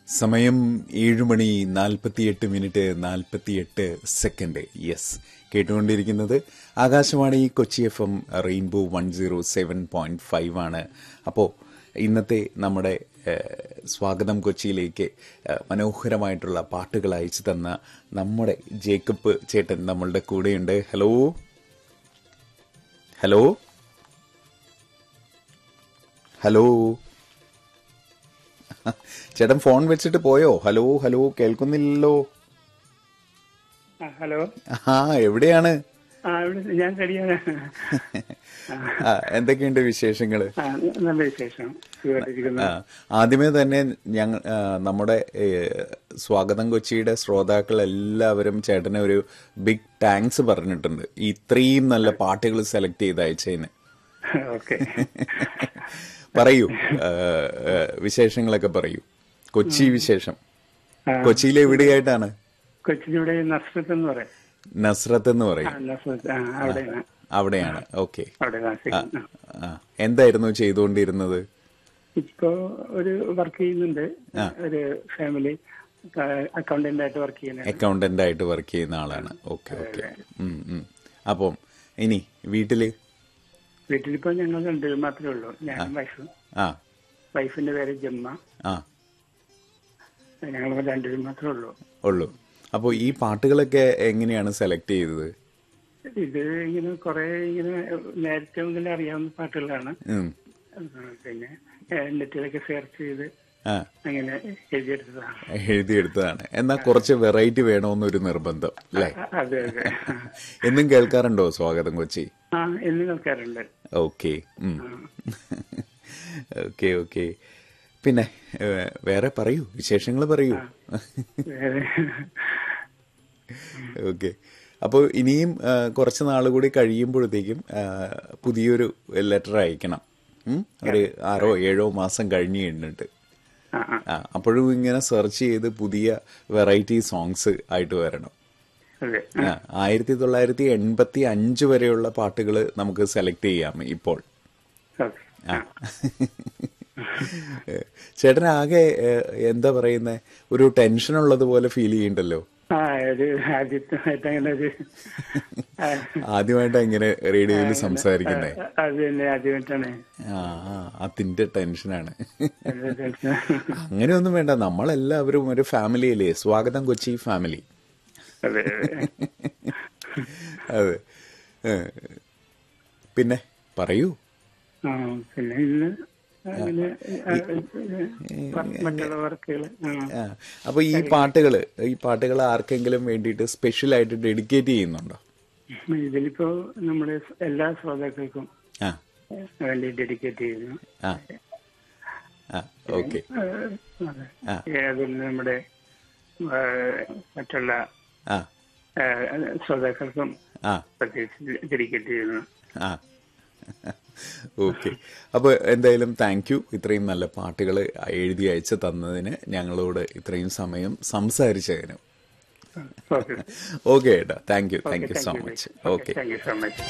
സമയം ഏഴ് മണി നാൽപ്പത്തിയെട്ട് മിനിറ്റ് നാൽപ്പത്തിയെട്ട് സെക്കൻഡ് യെസ് കേട്ടുകൊണ്ടിരിക്കുന്നത് Akashvani Kochi F M rainbow one zero seven point five ആണ് അപ്പോൾ ഇന്നത്തെ നമ്മുടെ ഏഹ്, സ്വാഗതം കൊച്ചിയിലേക്ക് ഏഹ്, മനോഹരമായിട്ടുള്ള പാട്ടുകൾ അയച്ചു തന്ന നമ്മുടെ ജേക്കബ് ചേട്ടൻ നമ്മളുടെ കൂടെയുണ്ട് ഹലോ ഹലോ ഹലോ ചേട്ടൻ ഫോൺ വെച്ചിട്ട് പോയോ ഹലോ ഹലോ കേൾക്കുന്നില്ലല്ലോ ആ, ഹലോ ആ എവിടെയാണ് ആ ഇവിടെ ഞാൻ കടിയാണ് ആ, എന്തൊക്കെയുണ്ട് വിശേഷങ്ങള് ആ നല്ല വിശേഷം സുഖമായിട്ടിരിക്കുന്നു ആ, ആദ്യമേ തന്നെ ഞങ്ങൾ ആ, നമ്മുടെ ഏ, സ്വാഗതം കൊച്ചിയുടെ ശ്രോതാക്കൾ എല്ലാവരും ചേട്ടന് ഒരു ബിഗ് താങ്ക്സ് പറഞ്ഞിട്ടുണ്ട് ഈ ഇത്രയും നല്ല പാട്ടുകൾ സെലക്ട് ചെയ്ത് അയച്ചതിന് ഓക്കെ പറയൂ ആ, ആ, വിശേഷങ്ങളൊക്കെ പറയൂ കൊച്ചി വിശേഷം ആ. കൊച്ചിയിലെ എവിടെയായിട്ടാണ് കൊച്ചിനിവിടെ നസ്രത്ത് എന്ന് പറയും നസ്രത്ത് എന്ന് ആ, പറയും നസ്രത്ത് ആ അവിടെയാണ് അവിടെയാണ് ഓക്കെ അവിടെ താമസിക്കുന്നു ആ. എന്തായിരുന്നു ചെയ്തുകൊണ്ടിരുന്നത് ഇപ്പോ ഒരു വർക്ക് ചെയ്യുന്നുണ്ട് ഒരു ഫാമിലി അക്കൗണ്ടന്റ് ആയിട്ട് വർക്ക് ചെയ്യുന്നുണ്ട് അക്കൗണ്ടന്റ് ആയിട്ട് വർക്ക് ചെയ്യുന്ന ആളാണ് ഓക്കെ ഓക്കെ അപ്പം ഇനി വീട്ടില് വീട്ടിലിപ്പോ ഞങ്ങൾ രണ്ടുപേരും മാത്രമേ ഉള്ളൂ ഞാനും വൈഫും ആ വൈഫിന്റെ പേര് ജമ്മ ആ ഞങ്ങൾ രണ്ടുപേരും മാത്രമേ ഉള്ളൂ ഉള്ളു അപ്പോൾ ഈ പാട്ടുകളൊക്കെ എങ്ങനെയാണ് സെലക്ട് ചെയ്തത് ഇത് ഇങ്ങനെ കുറെ ഇങ്ങനെ നേരത്തെ മുതലേ അറിയാവുന്ന പാട്ടുകളാണ് ഉം. ഉം, പിന്നെ ഏഹ്, നെറ്റിലൊക്കെ സെർച്ച് ചെയ്ത് ആ അങ്ങനെ എഴുതിയെടുത്തതാണ് എഴുതിയെടുത്തതാണ് എന്നാൽ കുറച്ച് വെറൈറ്റി വേണമെന്നൊരു നിർബന്ധം അല്ലേ അ- അതെ അതെ എന്നും കേൾക്കാറുണ്ടോ സ്വാഗതം കൊച്ചി ആ എന്ന് കേൾക്കാറുണ്ട് ഓക്കെ ഓക്കെ ഓക്കെ പിന്നെ ഏ, വേറെ പറയൂ വിശേഷങ്ങൾ പറയൂ വേറെ ഓക്കെ അപ്പോൾ ഇനിയും ആ, കുറച്ച് നാൾ കൂടി കഴിയുമ്പോഴത്തേക്കും ആ, പുതിയൊരു ലെറ്റർ അയക്കണം ഉം? ഒരു ആറോ ഏഴോ മാസം കഴിഞ്ഞ് കഴിഞ്ഞിട്ട് ആ ആ ആ, അപ്പോഴും ഇങ്ങനെ സെർച്ച് ചെയ്ത് പുതിയ വെറൈറ്റി സോങ്സ് ആയിട്ട് വരണം അതെ ആ, ആയിരത്തി തൊള്ളായിരത്തി എൺപത്തി അഞ്ച് വരെയുള്ള പാട്ടുകൾ നമുക്ക് സെലക്ട് ചെയ്യാം ഇപ്പോൾ ഓക്കെ ആ ചേട്ടന് ആകെ ഏ, എന്താ പറയുന്നേ ഒരു ടെൻഷൻ ഉള്ളതുപോലെ ഫീൽ ചെയ്യണ്ടല്ലോ ആ ഒരു ആദ്യത്തെ അങ്ങനെ ഒരു ആ, ആദ്യമായിട്ടാ ഇങ്ങനെ റേഡിയോയിൽ സംസാരിക്കുന്നേ അത് തന്നെ ആദ്യമായിട്ടാണ് ആ ആ, അതിന്റെ ടെൻഷനാണ് ഒരു ടെൻഷൻ. അങ്ങനെയൊന്നും വേണ്ട നമ്മളെല്ലാവരും ഒരു ഫാമിലിയില്ലേ സ്വാഗതം കൊച്ചി ഫാമിലി അതെ അതെ അതെ ഏ. പിന്നെ പറയൂ ആ പിന്നെ ഇന്ന് അങ്ങനെ ആ, മറ്റുള്ള വർക്കുകൾ ആ ആ, അപ്പൊ ഈ പാട്ടുകള് ഈ പാട്ടുകൾ ആർക്കെങ്കിലും വേണ്ടിയിട്ട് സ്പെഷ്യൽ ആയിട്ട് ഡെഡിക്കേറ്റ് ചെയ്യുന്നുണ്ടോ ഇതിലിപ്പോ നമ്മുടെ എല്ലാ ശ്രോതാക്കൾക്കും ആ വേണ്ടി ഡെഡിക്കേറ്റ് ചെയ്യുന്നു ആ ആ ഓക്കെ ഏഹ്, അതെ. ആ. അതിൽ നമ്മുടെ ഏഹ്, മറ്റുള്ള ആ ഏഹ്, ശ്രോതാക്കൾക്കും ആ പ്രത്യേകിച്ച് ഡെഡിക്കേറ്റ് ചെയ്യുന്നു ആ ഓക്കെ അപ്പോൾ എന്തായാലും താങ്ക് യു ഇത്രയും നല്ല പാട്ടുകൾ എഴുതി അയച്ചു തന്നതിന് ഞങ്ങളോട് ഇത്രയും സമയം സംസാരിച്ചതിന് ഓക്കെ ഓക്കെ ഏട്ടാ thank you thank you so much okay thank you so much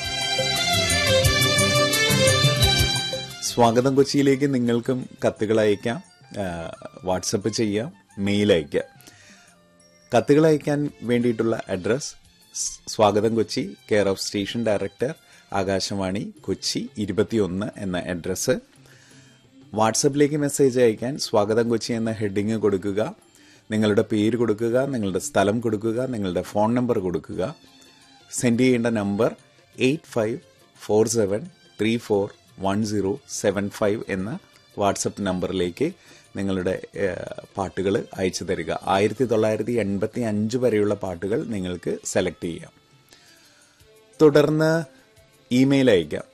സ്വാഗതം കൊച്ചിയിലേക്ക് നിങ്ങൾക്കും കത്തുകൾ അയക്കാം വാട്സപ്പ് ചെയ്യാം മെയിൽ അയക്കാം കത്തുകൾ അയക്കാൻ വേണ്ടിയിട്ടുള്ള അഡ്രസ് സ്വാഗതം Kochi care of station director Akashvani Kochi ഇരുപത്തിയൊന്ന് എന്ന അഡ്രസ്സ് വാട്സപ്പിലേക്ക് മെസ്സേജ് അയക്കാൻ സ്വാഗതം കൊച്ചി എന്ന ഹെഡിങ് കൊടുക്കുക നിങ്ങളുടെ പേര് കൊടുക്കുക നിങ്ങളുടെ സ്ഥലം കൊടുക്കുക നിങ്ങളുടെ ഫോൺ നമ്പർ കൊടുക്കുക സെൻഡ് ചെയ്യേണ്ട number eight five four seven three four one zero seven five എന്ന വാട്സപ്പ് നമ്പറിലേക്ക് നിങ്ങളുടെ പാട്ടുകൾ അയച്ചു തരിക ആയിരത്തി തൊള്ളായിരത്തി എൺപത്തി അഞ്ച് വരെയുള്ള പാട്ടുകൾ നിങ്ങൾക്ക് സെലക്ട് ചെയ്യാം തുടർന്ന് ഇമെയിൽ അയക്കാം